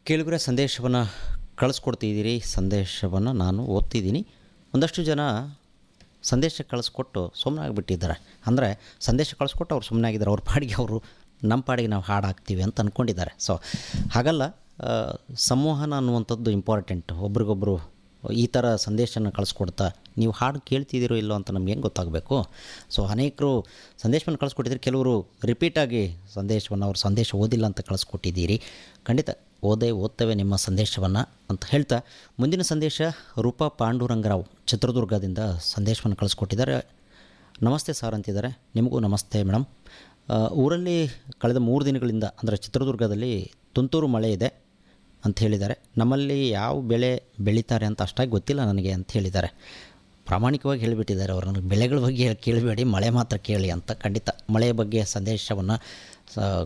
ಕೇಳುಗರೆ ಸಂದೇಶವನ್ನು ಕಳಿಸ್ಕೊಡ್ತಿದ್ದೀರಿ ಸಂದೇಶವನ್ನು ನಾನು ಓದ್ತಿದ್ದೀನಿ ಒಂದಷ್ಟು ಜನ ಸಂದೇಶ ಕಳಿಸ್ಕೊಟ್ಟು ಸುಮ್ಮನಾಗಿಬಿಟ್ಟಿದ್ದಾರೆ ಅಂದರೆ ಸಂದೇಶ ಕಳಿಸ್ಕೊಟ್ಟು ಅವ್ರು ಸುಮ್ಮನಾಗಿದ್ದಾರೆ ಅವ್ರ ಪಾಡಿಗೆ ಅವರು ನಮ್ಮ ಪಾಡಿಗೆ ನಾವು ಹಾಡು ಹಾಕ್ತೀವಿ ಅಂತ ಅಂದ್ಕೊಂಡಿದ್ದಾರೆ ಸೊ ಹಾಗಲ್ಲ ಆ, ಸಂವಹನ ಅನ್ನುವಂಥದ್ದು ಇಂಪಾರ್ಟೆಂಟ್ ಒಬ್ರಿಗೊಬ್ಬರು ಈ ಥರ ಸಂದೇಶನ ಕಳಿಸ್ಕೊಡ್ತಾ ನೀವು ಹಾಡು ಕೇಳ್ತಿದ್ದೀರೋ ಇಲ್ಲೋ ಅಂತ ನಮ್ಗೆ ಹೆಂಗೆ ಗೊತ್ತಾಗಬೇಕು ಸೊ ಅನೇಕರು ಸಂದೇಶವನ್ನು ಕಳಿಸ್ಕೊಟ್ಟಿದ್ರೆ ಕೆಲವರು ರಿಪೀಟಾಗಿ ಸಂದೇಶವನ್ನು ಅವ್ರ ಸಂದೇಶ ಓದಿಲ್ಲ ಅಂತ ಕಳಿಸ್ಕೊಟ್ಟಿದ್ದೀರಿ ಖಂಡಿತ ಓದೇ ಓದ್ತೇವೆ ನಿಮ್ಮ ಸಂದೇಶವನ್ನು ಅಂತ ಹೇಳ್ತಾ ಮುಂದಿನ ಸಂದೇಶ ರೂಪಾ ಪಾಂಡುರಂಗರಾವ್ ಚಿತ್ರದುರ್ಗದಿಂದ ಸಂದೇಶವನ್ನು ಕಳಿಸ್ಕೊಟ್ಟಿದ್ದಾರೆ ನಮಸ್ತೆ ಸರ್ ಅಂತಿದ್ದಾರೆ ನಿಮಗೂ ನಮಸ್ತೆ ಮೇಡಮ್ ಆ, ಊರಲ್ಲಿ ಕಳೆದ ಮೂರು ದಿನಗಳಿಂದ ಅಂದರೆ ಚಿತ್ರದುರ್ಗದಲ್ಲಿ ತುಂತುರು ಮಳೆ ಇದೆ ಅಂತ ಹೇಳಿದ್ದಾರೆ ನಮ್ಮಲ್ಲಿ ಯಾವ ಬೆಳೆ ಬೆಳೀತಾರೆ ಅಂತ ಅಷ್ಟಾಗಿ ಗೊತ್ತಿಲ್ಲ ನನಗೆ ಅಂತ ಹೇಳಿದ್ದಾರೆ ಪ್ರಾಮಾಣಿಕವಾಗಿ ಹೇಳಿಬಿಟ್ಟಿದ್ದಾರೆ ಅವರು ನನಗೆ ಬೆಳೆಗಳ ಬಗ್ಗೆ ಕೇಳಬೇಡಿ ಮಳೆ ಮಾತ್ರ ಕೇಳಿ ಅಂತ ಖಂಡಿತ ಮಳೆಯ ಬಗ್ಗೆ ಸಂದೇಶವನ್ನು